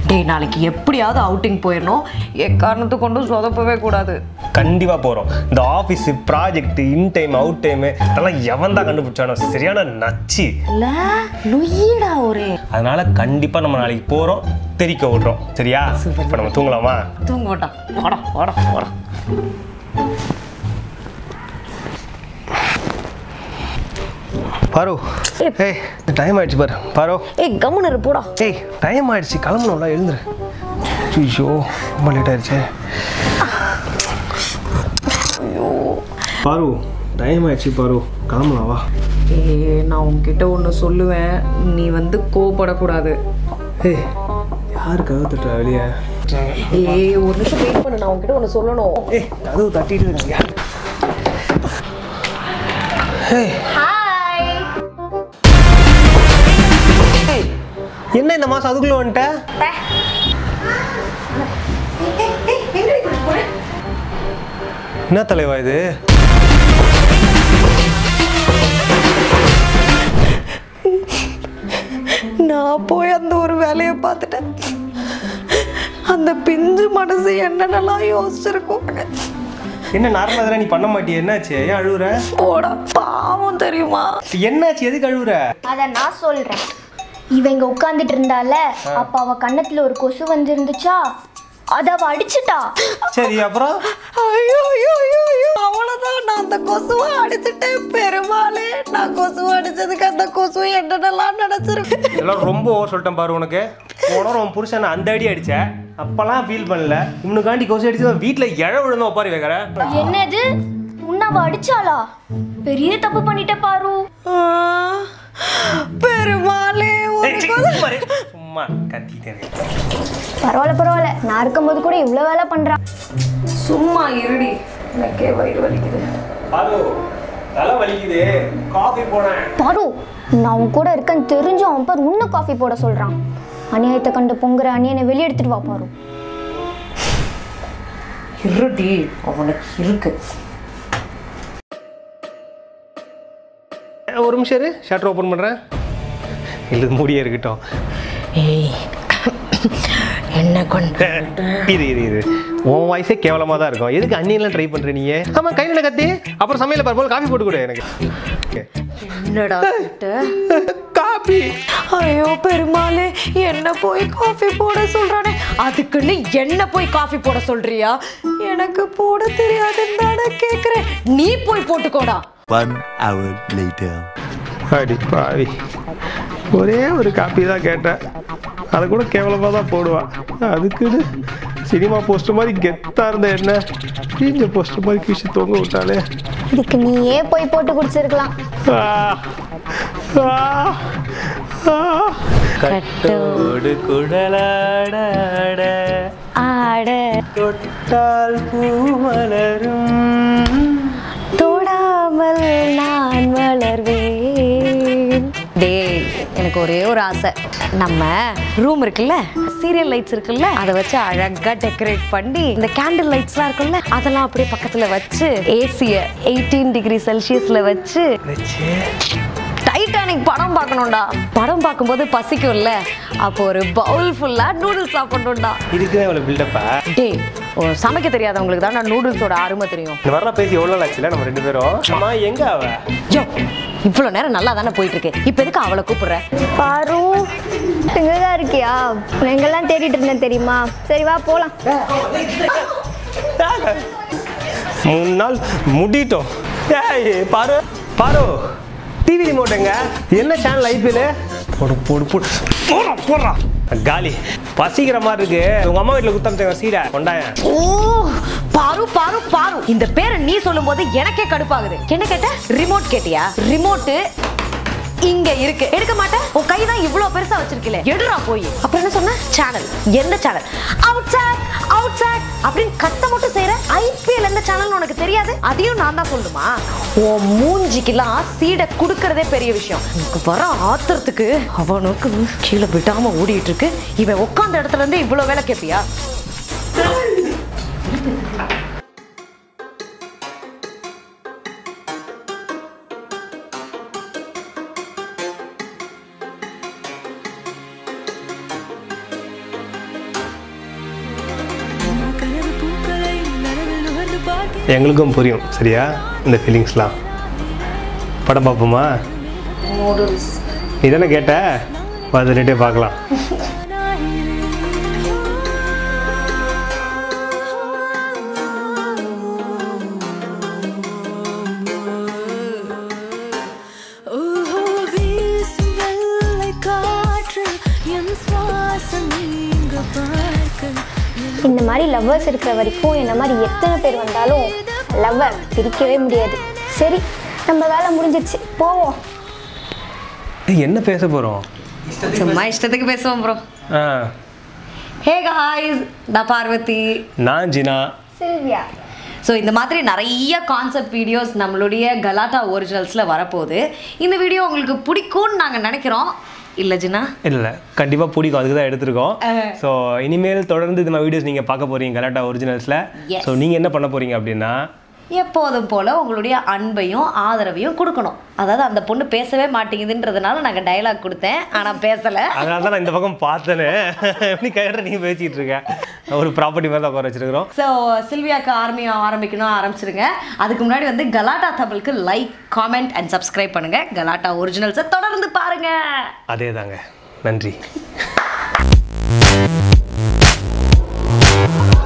டேய் நாளைக்கு எப்படியாவது அவுட்டிங் போயிடணும் எக்காரணத்தை கொண்டு சொதப்பவே கூடாது கண்டிப்பா போறோம் இந்த office project in time out time இதெல்லாம் எவன் தான் கண்டுபிடிச்சானோ சரியான நச்சு இல்ல நொய்யடா ஒரே அதனால கண்டிப்பா நம்ம நாளைக்கு போறோம் தெரிக்க விடுறோம் சரியா இப்போ நம்ம தூங்கலாமா தூங்க மாட்டான் வாடா வாடா வாடா பாரு ஏய் டைம் ஆயிடுச்சு பாரு பாரு ஏய் கம்முன்னு இரு, போடா ஏய் டைம் ஆயிடுச்சு கிளம்பணும்ல எழுந்துரு ஐயோ ரொம்ப லேட் ஆயிடுச்சு பாரு டைம் ஆயிடுச்சு பாரு கிளம்பலாம் வா ஏய் நான் உன்கிட்ட ஒன்று சொல்லுவேன் நீ வந்து கோவப்படக்கூடாது ஏய் யாருக்காக தட்டுறா வெளியே ஏய் ஒரு நிமிஷம் வெயிட் பண்ணு நான் உன்கிட்ட ஒன்று சொல்லணும் ஏய் கதவு தட்டிட்டு இருக்கியா ஏய் ஏய், என்ன இந்த மாசம் அதுக்குள்ள வந்துட்ட என்ன தலைவா இது நான் போய் அந்த ஒரு வேலையை பார்த்துட்டேன் அந்த பிஞ்சு மனசு என்னென்னலாம் யோசிச்சிருக்கும் என்ன நார்மலா இதெல்லாம் நீ பண்ண மாட்டியே என்னாச்சு ஏன் அழுவுற போடா பாவம் தெரியுமா என்னாச்சு எதுக்கு அழுவுற அத நான் சொல்றேன் இவ இங்க உட்கார்ந்துட்டு இருந்தால அப்ப அவ கண்ணத்துல ஒரு கொசு வந்துருந்துச்சா அத அவ அடிச்சுட்டா சரி அப்புறம் ஐயோ ஐயோ ஐயோ ஐயோ அவ்வளோதான் நான் அந்த கொசுவை அடிச்சுட்டேன் பெருமாளே நான் கொசுவை அடிச்சதுக்கு அந்த கொசு என்னென்னலாம் நினச்சிருக்கு எல்லாம் ரொம்ப ஓவர் சொல்லிட்டேன் பாரு உனக்கு போன உன் புருஷன் அந்த அடி அடிச்ச அப்பெல்லாம் ஃபீல் பண்ணல இவனுக்காண்டி கொசு அடிச்சு வீட்டில் இழ விழுந்து ஒப்பாரி வைக்கிற என்னது உன்ன அவ அடிச்சாளா பெரிய தப்பு பண்ணிட்ட பாரு பெருமாளே ஏய், ஒரு சீ, சும்மா இரு. சும்மா கத்திட்டேன் பரவாயில்ல பரவாயில்ல நான் இருக்கும்போது கூட இவ்வளவு வேலை பண்றா சும்மா இருடி எனக்கே வயிறு வலிக்குது ஹலோ தலை வலிக்குது காஃபி போனேன் பாரு நான் உன் கூட இருக்கேன்னு தெரிஞ்சு அவன் பாரு உன்ன காஃபி போட சொல்றான் அநியாயத்தை கண்டு பொங்குற அநியனை வெளியே எடுத்துட்டு வா பாரு இருடி அவனுக்கு இருக்கு ஒரு நிமிஷம் இரு ஷட்டர் ஓப்பன் பண்ணுறேன் இல்லை மூடியே இருக்கட்டும் ஏய் என்ன கொண்டு இது இது இது உன் வாய்ஸே கேவலமாக தான் இருக்கும் எதுக்கு அண்ணியெல்லாம் ட்ரை பண்ணுற நீ ஆமாம் கையில் கத்தி அப்புறம் சமையல் பார்ப்போம் காஃபி போட்டு கொடு எனக்கு என்னடா கிட்ட காஃபி ஐயோ பெருமாளே என்ன போய் காஃபி போட சொல்றானே அதுக்குன்னு என்ன போய் காஃபி போட சொல்றியா எனக்கு போட தெரியாதுன்னு தானே கேக்குறேன் நீ போய் போட்டுக்கோடா One hour later. அடி பாவி ஒரே ஒரு காப்பி தான் கேட்டேன் அதை கூட கேவலமாக தான் போடுவான் அதுக்குன்னு சினிமா போஸ்டர் மாதிரி கெத்தாக இருந்த என்ன கீஞ்ச போஸ்டர் மாதிரி கிழிச்சு தொங்க விட்டாலே இதுக்கு நீயே போய் போட்டு குடிச்சிருக்கலாம் ஆ, ஆ, ஆ. கட்டோடு குழலாட ஆட தொட்டால் பூ மலரும் தொடாமல் நான் வளர்வேன் டேய் எனக்கு ஒரே ஒரு ஆசை நம்ம ரூம் இருக்குல்ல சீரியல் லைட்ஸ் இருக்குல்ல அதை வச்சு அழகா டெக்கரேட் பண்ணி இந்த கேண்டில் லைட்ஸ்லாம் இருக்குல்ல அதெல்லாம் அப்படியே பக்கத்துல வச்சு ஏசிய எயிட்டீன் டிகிரி செல்சியஸ்ல வச்சு டைட்டானிக் படம் பார்க்கணும்டா படம் பார்க்கும்போது பசிக்கும்ல அப்போ ஒரு பவுல் ஃபுல்லா நூடுல்ஸ் சாப்பிடணும்டா இதுக்கு தான் இவ்வளோ பில்டப்பா டேய் ஓ, சமைக்க தெரியாதவங்களுக்கு தான் நான் நூடுல்ஸோட அருமை தெரியும் இந்த வரலாம் பேசி எவ்வளோ நாள் ஆச்சுல நம்ம ரெண்டு பேரும் அம்மா எங்க அவ ஜோ இவ்வளோ நேரம் நல்லா தானே போயிட்டு இருக்கு இப்போ எதுக்கு அவளை கூப்பிடுற பாரு இங்கதான் இருக்கியா நான் எங்கெல்லாம் தேடிட்டு இருந்தேன் தெரியுமா சரி வா போலாம் மூணு நாள் முடிட்டோம் ஏய் பாரு பாரு டிவி ரிமோட் எங்க என்ன சேனல் ஐபிஎல் போடு போடு போடு போடுறா போடுறா காலி பசிக்கிற மாதிரி இருக்கு உங்க அம்மா வீட்டில் குத்தமிச்சாங்க சீடை கொண்டாயன் ஓ பாரு பாரு பாரு இந்த பேரை நீ சொல்லும்போது எனக்கே கடுப்பாகுது என்ன கேட்ட ரிமோட் கேட்டியா ரிமோட் இங்க இருக்கு எடுக்க மாட்டேன் உன் கை தான் இவ்வளவு பெருசா வச்சிருக்கல எடுறா போய் அப்புறம் என்ன சொன்ன சேனல் எந்த சேனல் அவுட் சாக் அவுட் சாக் அப்படின்னு கத்த மட்டும் செய்யற ஐபிஎல் எந்த சேனல் உனக்கு தெரியாது அதையும் நான் தான் சொல்லுமா உன் மூஞ்சிக்கெல்லாம் சீடை குடுக்கறதே பெரிய விஷயம் உனக்கு வர ஆத்திரத்துக்கு அவனுக்கு கீழே விடாம ஓடிட்டு இருக்கு இவன் உட்கார்ந்த இடத்துல இருந்து இவ்வளவு வேலை கேட்பியா எங்களுக்கும் புரியும் சரியா இந்த ஃபீலிங்ஸ்லாம் படம் பார்ப்போமா நீ தானே கேட்ட பார்த்துட்டே பார்க்கலாம் ஓஹோ வீசும் வெள்ளை காற்று என் சுவாசம் நீங்க பார்க்க இந்த மாதிரி லவ்வர்ஸ் இருக்கிற வரைக்கும் என்ன மாதிரி எத்தனை பேர் வந்தாலும் லவ்வை பிரிக்கவே முடியாது சரி நம்ம வேலை முடிஞ்சிருச்சு போவோம் ஏய், என்ன பேச போகிறோம் சும்மா இஷ்டத்துக்கு பேசுவோம் ப்ரோ ஆ ஹே காய்ஸ் நான் பார்வதி நான் ஜினா சில்வியா ஸோ இந்த மாதிரி நிறைய கான்செப்ட் வீடியோஸ் நம்மளுடைய கலாட்டா ஒரிஜினல்ஸில் வரப்போகுது இந்த வீடியோ உங்களுக்கு பிடிக்கும்னு நாங்கள் நினைக்கிறோம் இல்லை ஜினா இல்லை கண்டிப்பாக பிடிக்கும் அதுக்கு தான் எடுத்திருக்கோம் ஸோ இனிமேல் தொடர்ந்து இந்த மாதிரி வீடியோஸ் நீங்கள் பார்க்க போகிறீங்க கலாட்டா ஒரிஜினல்ஸில் Yes. ஸோ நீங்கள் என்ன பண்ண போகிறீங்க அப்படின்னா எப்போதும் போல் உங்களுடைய அன்பையும் ஆதரவையும் கொடுக்கணும் அதாவது அந்த பொண்ணு பேசவே மாட்டேங்குதுன்றதுனால நாங்கள் டயலாக் கொடுத்தேன் ஆனால் பேசலை அதனால தான் நான் இந்த பக்கம் பார்த்தேனே எப்படி கையிட நீங்கள் பேசிக்கிட்டு இருக்க ஒரு ப்ராப்பர்ட்டி மாதிரி தான் உட்கார வச்சிருக்கிறோம் ஸோ சில்வியாக்கு ஆர்மி ஆரம்பிக்கணும் ஆரம்பிச்சிருங்க அதுக்கு முன்னாடி வந்து கலாட்டா தமிழுக்கு லைக் காமெண்ட் அண்ட் சப்ஸ்கிரைப் பண்ணுங்க கலாட்டா ஒரிஜினல்ஸை தொடர்ந்து பாருங்க அதே தாங்க நன்றி